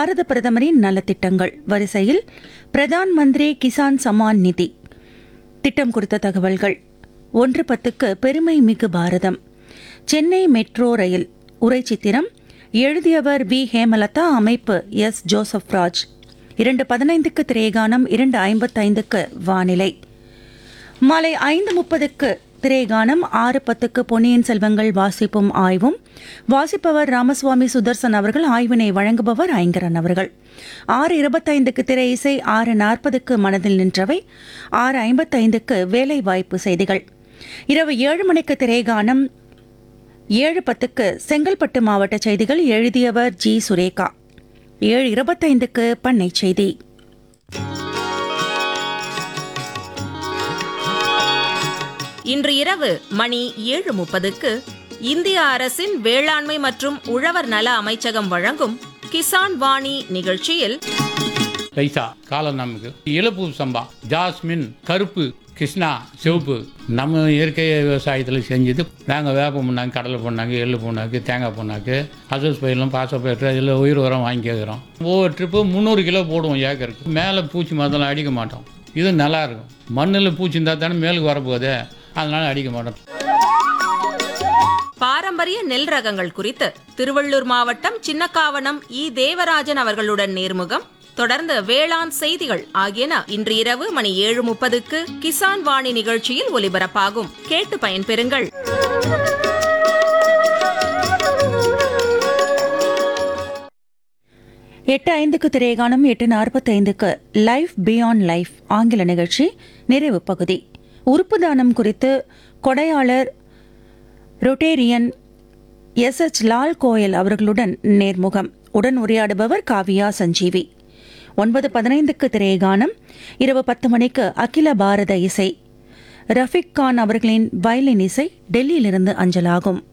பாரத பிரதமரின் நலத்திட்டங்கள் வரிசையில் பிரதான் மந்திரி கிசான் சம்மான் நிதி திட்டம் குறித்த தகவல்கள் ஒன்று பத்துக்கு பெருமை மிகு பாரதம் சென்னை மெட்ரோ ரயில் உரைச்சித்திரம் எழுதியவர் வி ஹேமலதா அமைப்பு எஸ் ஜோசப் ராஜ் இரண்டு பதினைந்துக்கு திரேகானம் இரண்டு ஐம்பத்தைந்துக்கு வானிலை மாலை ஐந்து முப்பதுக்கு திரேகானம் ஆறு பத்துக்கு பொன்னியின் செல்வங்கள் வாசிப்பும் ஆய்வும் வாசிப்பவர் ராமசுவாமி சுதர்சன் அவர்கள் ஆய்வினை வழங்குபவர் ஐங்கரன் அவர்கள் ஆறு இருபத்தைந்துக்கு திரை இசை ஆறு நாற்பதுக்கு மனதில் நின்றவை ஆறு ஐம்பத்தைந்துக்கு வேலை வாய்ப்பு செய்திகள் இரவு ஏழு மணிக்கு திரைகானம் ஏழு பத்துக்கு செங்கல்பட்டு மாவட்ட செய்திகள் எழுதியவர் ஜி சுரேகா ஏழு இருபத்தைந்துக்கு பண்ணை செய்தி இன்று இரவு மணி ஏழு முப்பதுக்கு இந்திய அரசின் வேளாண்மை மற்றும் உழவர் நல அமைச்சகம் வழங்கும் கிசான் வாணி நிகழ்ச்சியில் ரைசா காலம் நமக்கு இளப்பூ சம்பா ஜாஸ்மின் கருப்பு கிருஷ்ணா சிவப்பு நம்ம இயற்கை விவசாயத்தில் செஞ்சது நாங்கள் வேப்ப புண்ணாக்கு கடலை புண்ணாக்கு எள்ளு புண்ணாக்கு தேங்காய் புண்ணாக்கு அசோஸ் பயிரெலாம் பாசப்பயிற்று அதில் உயிர் உரம் வாங்கி கேட்குறோம் ஒவ்வொரு ட்ரிப்பு முந்நூறு கிலோ போடுவோம் ஏக்கருக்கு மேலே பூச்சி மருந்தெல்லாம் அடிக்க மாட்டோம் இது நல்லா இருக்கும் மண்ணில் பூச்சி இருந்தால் தானே மேலுக்கு வரப்போகுது அதனால அடிக்க மாட்டோம் பாரம்பரிய நெல் ரகங்கள் குறித்து திருவள்ளூர் மாவட்டம் சின்னக்காவனம் இ தேவராஜன் அவர்களுடன் நேர்முகம் தொடர்ந்து வேளாண் செய்திகள் ஆகியன இன்று இரவு மணி ஏழு முப்பதுக்கு கிசான் வாணி நிகழ்ச்சியில் ஒலிபரப்பாகும் கேட்டு பயன்பெறுங்கள் எட்டு ஐந்துக்கு திரைகானம் எட்டு நாற்பத்தைந்துக்கு லைஃப் பியாண்ட் லைஃப் ஆங்கில நிகழ்ச்சி நிறைவு பகுதி உறுப்பு தானம் குறித்து கொடையாளர் Rotarian S H Lal Goyal அவர்களுடன் நேர்முகம் உடன் உரையாடுபவர் காவியா சஞ்சீவி ஒன்பது பதினைந்துக்கு திரைகானம் இரவு பத்து மணிக்கு அகில பாரத இசை ரஃபிக் கான் அவர்களின் வயலின் இசை டெல்லியிலிருந்து அஞ்சலாகும்